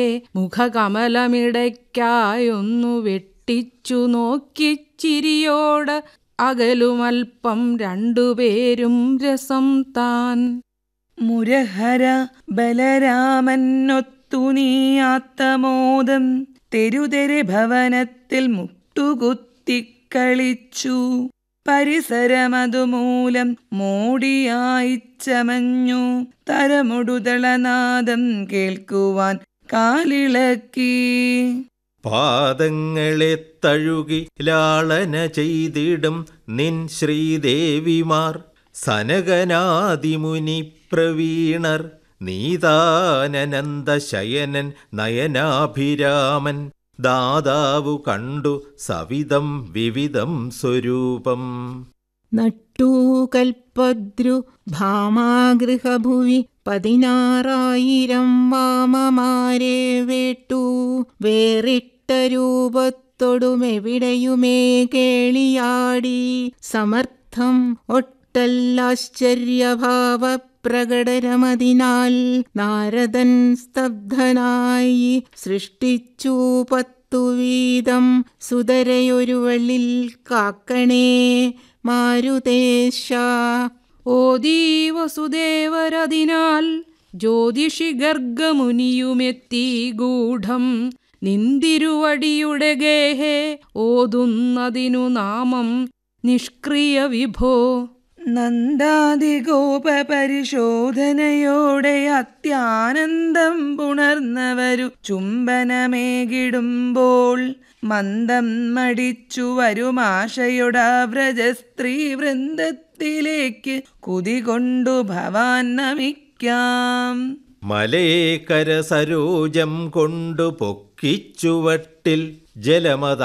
മുഖകമലമിടയ്ക്കായൊന്നു വെട്ടിച്ചു നോക്കിച്ചിരിയോട് അകലുമൽപ്പം രണ്ടുപേരും രസം താൻ മുരഹര ബലരാമനൊത്തു നീയാത്തമോദം തെരുതെരെ ഭവനത്തിൽ മുട്ടുകുത്തിക്കളിച്ചു പരിസരമതുമൂലം മോടിയായി ചമഞ്ഞു തരമുടുതളനാദം കേൾക്കുവാൻ കാലിളക്കി പാദങ്ങളെ തഴുകി ലാളന ചെയ്തിടും നിൻ ശ്രീദേവിമാർ സനകനാദിമുനി പ്രവീണർ നീതാനന്ദ ശയനൻ നയനാഭിരാമൻ ദാതാവു കണ്ടു സവിധം വിവിധം സ്വരൂപം നട്ടു കൽപ്പദ്രു ഭാമാഗൃഹഭുവി പതിനാറായിരം വാമമാരെ വേട്ടു വേറിട്ട രൂപത്തൊടുമെവിടെയുമേ കേളിയാടി സമർത്ഥം ഒട്ടല്ലാശ്ചര്യഭാവ പ്രകടനമതിനാൽ നാരദൻ സ്തബ്ധനായി സൃഷ്ടിച്ചു പത്തു വീതം സുതരയൊരുവള്ളിൽ കാക്കണേ മാരുതേശ ഓദീ വസുദേവരതിനാൽ ജ്യോതിഷി ഗർഗമുനിയുമെത്തി ഗൂഢം നിന്തിരുവടിയുടെ ഗേഹേ ഓതുന്നതിനു നാമം നിഷ്ക്രിയ വിഭോ നന്ദാതിഗോപ പരിശോധനയോടെ അത്യാനന്ദം പുണർന്നവരു ചുംബനമേകിടുമ്പോൾ മന്ദം മടിച്ചു വരുമാശയുടെ വ്രജസ്ത്രീ വൃന്ദത്തിലേക്ക് കുതികൊണ്ടു ഭവാൻ നമിക്കാം മലേക്കര സരോജം കൊണ്ടു പൊക്കിച്ചുവട്ടിൽ ജലമത